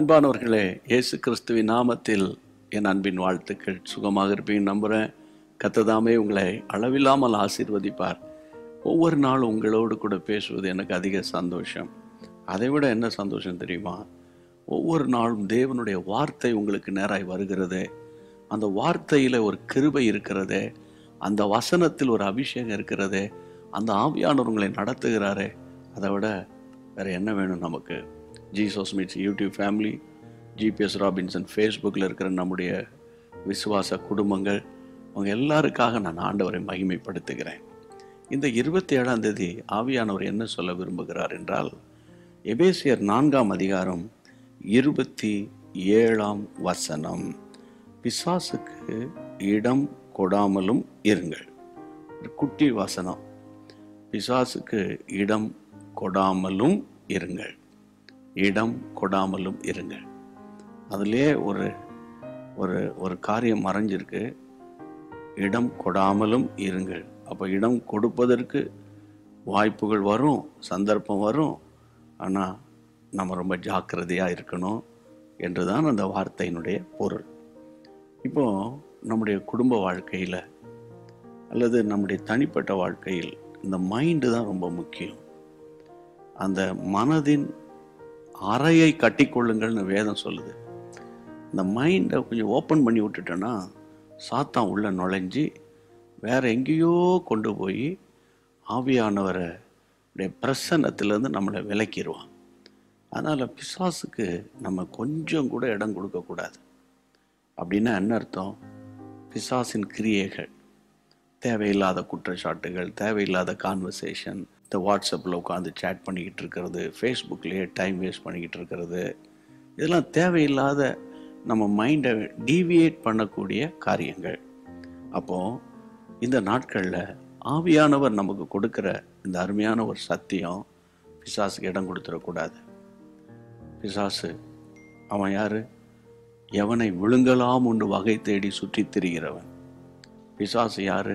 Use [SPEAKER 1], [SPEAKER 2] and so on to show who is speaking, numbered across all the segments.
[SPEAKER 1] அன்பானவர்களே இயேசு கிறிஸ்துவின் நாமத்தில் என் அன்பின் வாழ்த்துக்கள் சுகமாக இருப்பீங்க நம்புகிறேன் கத்ததாமே உங்களை அளவில்லாமல் ஆசீர்வதிப்பார் ஒவ்வொரு நாளும் உங்களோடு கூட பேசுவது எனக்கு அதிக சந்தோஷம் அதை விட என்ன சந்தோஷம் தெரியுமா ஒவ்வொரு நாளும் தேவனுடைய வார்த்தை உங்களுக்கு நேராய் வருகிறது அந்த வார்த்தையில் ஒரு கிருபை இருக்கிறதே அந்த வசனத்தில் ஒரு அபிஷேகம் இருக்கிறதே அந்த ஆவியானவர் உங்களை நடத்துகிறாரே அதை விட வேற என்ன வேணும் நமக்கு Jesus meets YouTube family GPS Robinson ஃபேஸ்புக்கில் இருக்கிற நம்முடைய விசுவாச குடும்பங்கள் அவங்க எல்லாருக்காக நான் ஆண்டவரை மகிமைப்படுத்துகிறேன் இந்த இருபத்தி ஏழாம் தேதி ஆவியானவர் என்ன சொல்ல விரும்புகிறார் என்றால் எபேசியர் நான்காம் அதிகாரம் இருபத்தி ஏழாம் வசனம் பிசாசுக்கு இடம் கொடாமலும் இருங்கள் ஒரு குட்டி வசனம் பிசாசுக்கு இடம் கொடாமலும் இருங்கள் இடம் கொடாமலும் இருங்கள் அதிலே ஒரு ஒரு ஒரு காரியம் மறைஞ்சிருக்கு இடம் கொடாமலும் இருங்கள் அப்போ இடம் கொடுப்பதற்கு வாய்ப்புகள் வரும் சந்தர்ப்பம் வரும் ஆனால் நம்ம ரொம்ப ஜாக்கிரதையாக இருக்கணும் என்று தான் அந்த வார்த்தையினுடைய பொருள் இப்போ நம்முடைய குடும்ப வாழ்க்கையில் அல்லது நம்முடைய தனிப்பட்ட வாழ்க்கையில் இந்த மைண்டு தான் ரொம்ப முக்கியம் அந்த மனதின் அறையை கட்டிக்கொள்ளுங்கள்னு வேதம் சொல்லுது இந்த மைண்டை கொஞ்சம் ஓப்பன் பண்ணி விட்டுட்டோன்னா சாத்தான் உள்ள நுழைஞ்சி வேற எங்கேயோ கொண்டு போய் ஆவியானவரை பிரசன்னத்திலேருந்து நம்மளை விலக்கிடுவான் அதனால் பிசாசுக்கு நம்ம கொஞ்சம் கூட இடம் கொடுக்கக்கூடாது அப்படின்னா என்ன அர்த்தம் பிசாசின் கிரியைகள் தேவையில்லாத குற்றச்சாட்டுகள் தேவையில்லாத கான்வர்சேஷன் இந்த வாட்ஸ்அப்பில் உட்காந்து சேட் பண்ணிக்கிட்டு இருக்கிறது ஃபேஸ்புக்லேயே டைம் வேஸ்ட் பண்ணிக்கிட்டு இருக்கிறது இதெல்லாம் தேவையில்லாத நம்ம மைண்டை டீவியேட் பண்ணக்கூடிய காரியங்கள் அப்போது இந்த நாட்களில் ஆவியானவர் நமக்கு கொடுக்குற இந்த அருமையான ஒரு சத்தியம் பிசாசுக்கு இடம் கொடுத்துடக்கூடாது பிசாசு அவன் யாரு எவனை விழுங்கலாம் உண்டு வகை தேடி சுற்றித் திரிகிறவன் பிசாசு யாரு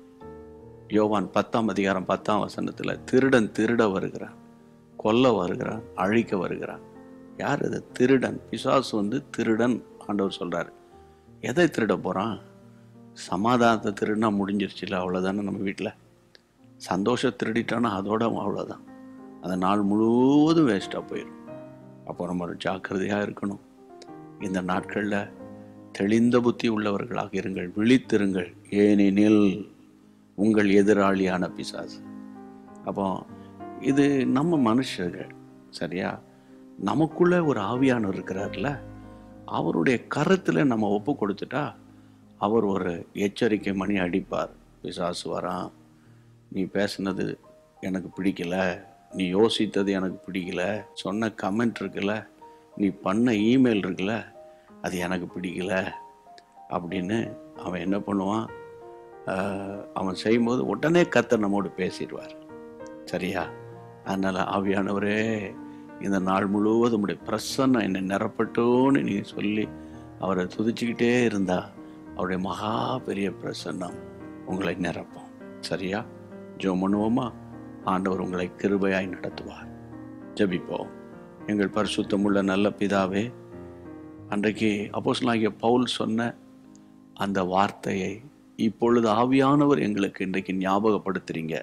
[SPEAKER 1] யோவான் பத்தாம் அதிகாரம் பத்தாம் வசனத்தில் திருடன் திருட வருகிறான் கொல்ல வருகிறான் அழிக்க வருகிறான் யார் இது திருடன் பிசாசு வந்து திருடன் ஆண்டவர் சொல்றாரு எதை திருட போறான் சமாதானத்தை திருடினா முடிஞ்சிருச்சுல அவ்வளோதானே நம்ம வீட்டில் சந்தோஷம் திருடிட்டோன்னா அதோட அவ்வளோதான் அந்த நாள் முழுவதும் வேஸ்ட்டாக போயிடும் அப்போ நம்ம ஒரு ஜாக்கிரதையாக இருக்கணும் இந்த நாட்களில் தெளிந்த புத்தி உள்ளவர்களாக இருங்கள் விழித்திருங்கள் ஏனெனில் உங்கள் எதிராளியான பிசாசு அப்போ இது நம்ம மனுஷர்கள் சரியா நமக்குள்ள ஒரு ஆவியானவர் இருக்கிறார்ல அவருடைய கருத்தில் நம்ம ஒப்பு கொடுத்துட்டா அவர் ஒரு எச்சரிக்கை மணி அடிப்பார் பிசாசு வரான் நீ பேசுனது எனக்கு பிடிக்கல நீ யோசித்தது எனக்கு பிடிக்கல சொன்ன கமெண்ட் இருக்குல்ல நீ பண்ண இமெயில் இருக்குல்ல அது எனக்கு பிடிக்கல அப்படின்னு அவன் என்ன பண்ணுவான் ஆஹ், அவன் செய்யும்போது உடனே கத்தர் நம்மோடு பேசிடுவார் சரியா அதனால் ஆவியானவரே இந்த நாள் முழுவதும் உடைய பிரசன்னம் என்னை நிரப்பட்டோன்னு நீ சொல்லி அவரை துதிச்சுக்கிட்டே இருந்தா அவருடைய மகா பெரிய பிரசன்னம் உங்களை நிரப்பும் சரியா ஜோ பண்ணுவோமா ஆண்டவர் உங்களை கிருபையாய் நடத்துவார் ஜெபிப்போம் எங்கள் பரிசுத்தமுள்ள நல்ல பிதாவே அன்றைக்கு அப்போஸ்தலனாகிய பவுல் சொன்ன அந்த வார்த்தையை இப்பொழுது ஆவியானவர் எங்களுக்கு இன்றைக்கு ஞாபகப்படுத்துறீங்க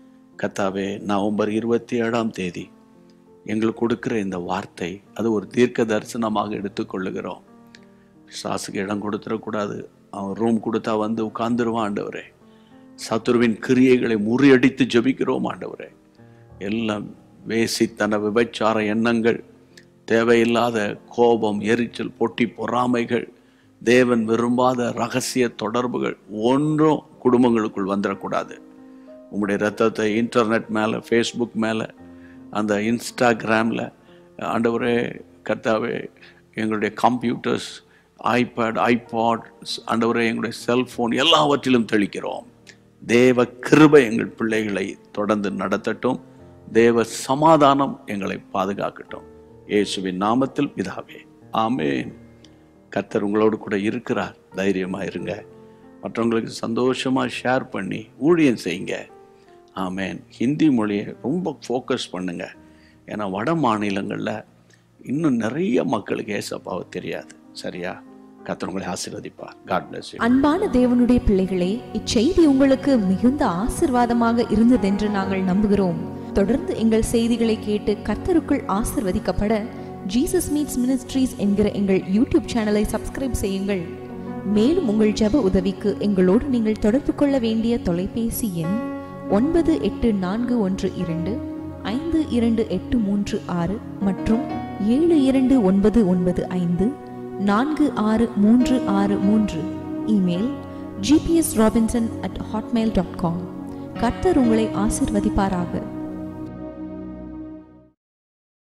[SPEAKER 1] கத்தாவே நவம்பர் இருபத்தி ஏழாம் தேதி எங்களுக்கு கொடுக்கிற இந்த வார்த்தை அது ஒரு தீர்க்க தரிசனமாக எடுத்துக்கொள்ளுகிறோம் சாசுக்கு இடம் கொடுத்துடக்கூடாது அவன் ரூம் கொடுத்தா வந்து உட்கார்ந்துருவான் ஆண்டவரே சத்துருவின் கிரியைகளை முறியடித்து ஜெபிக்கிறோம் ஆண்டவரே எல்லாம் வேசித்தன விபச்சார எண்ணங்கள் தேவையில்லாத கோபம் எரிச்சல் பொட்டி பொறாமைகள் தேவன் விரும்பாத ரகசிய தொடர்புகள் ஒன்றும் குடும்பங்களுக்குள் வந்துடக்கூடாது உங்களுடைய ரத்தத்தை இன்டர்நெட் மேலே ஃபேஸ்புக் மேலே அந்த இன்ஸ்டாகிராமில் ஆண்டவரே கர்த்தாவே எங்களுடைய கம்ப்யூட்டர்ஸ் ஐபேட் ஐபாட் ஆண்டவரே எங்களுடைய செல்ஃபோன் எல்லாவற்றிலும் தெளிக்கிறோம் தேவ கிருபை எங்கள் பிள்ளைகளை தொடர்ந்து நடத்தட்டும் தேவ சமாதானம் எங்களை பாதுகாக்கட்டும் இயேசுவின் நாமத்தில் பிதாவே ஆமென் கர்த்தர் உங்களோடு கூட இருக்கிறார் தைரியமா இருங்க மற்றவங்களுக்கு சந்தோஷமா ஷேர் பண்ணி ஊழியம் செய்யுங்க ஆமென் ஹிந்தி மொழியை ரொம்ப ஃபோக்கஸ் பண்ணுங்க ஏன்னா வட மாநிலங்களில் இன்னும் நிறைய மக்களுக்கு ஏசப்பாவை தெரியாது சரியா கர்த்தர் உங்களை ஆசீர்வதிப்பார் காட் bless you
[SPEAKER 2] அன்பான தேவனுடைய பிள்ளைகளே இச்செய்தி உங்களுக்கு மிகுந்த ஆசிர்வாதமாக இருந்ததென்று நாங்கள் நம்புகிறோம் தொடர்ந்து எங்கள் செய்திகளை கேட்டு கர்த்தருக்குள் ஆசிர்வதிக்கப்பட ஜீசஸ் மீட்ஸ் மினிஸ்ட்ரீஸ் என்கிற எங்கள் யூடியூப் சேனலை சப்ஸ்கிரைப் செய்யுங்கள் மேலும் உங்கள் ஜெப உதவிக்கு எங்களோடு நீங்கள் தொடர்பு கொள்ள வேண்டிய தொலைபேசி எண் ஒன்பது எட்டு நான்கு ஒன்று இரண்டு ஐந்து இரண்டு எட்டு மூன்று ஆறு மற்றும் ஏழு இரண்டு ஒன்பது ஒன்பது ஐந்து நான்கு ஆறு மூன்று ஆறு மூன்று email GPS Robinson at Hotmail dot com கர்த்தர் உங்களை ஆசிர்வதிப்பாராக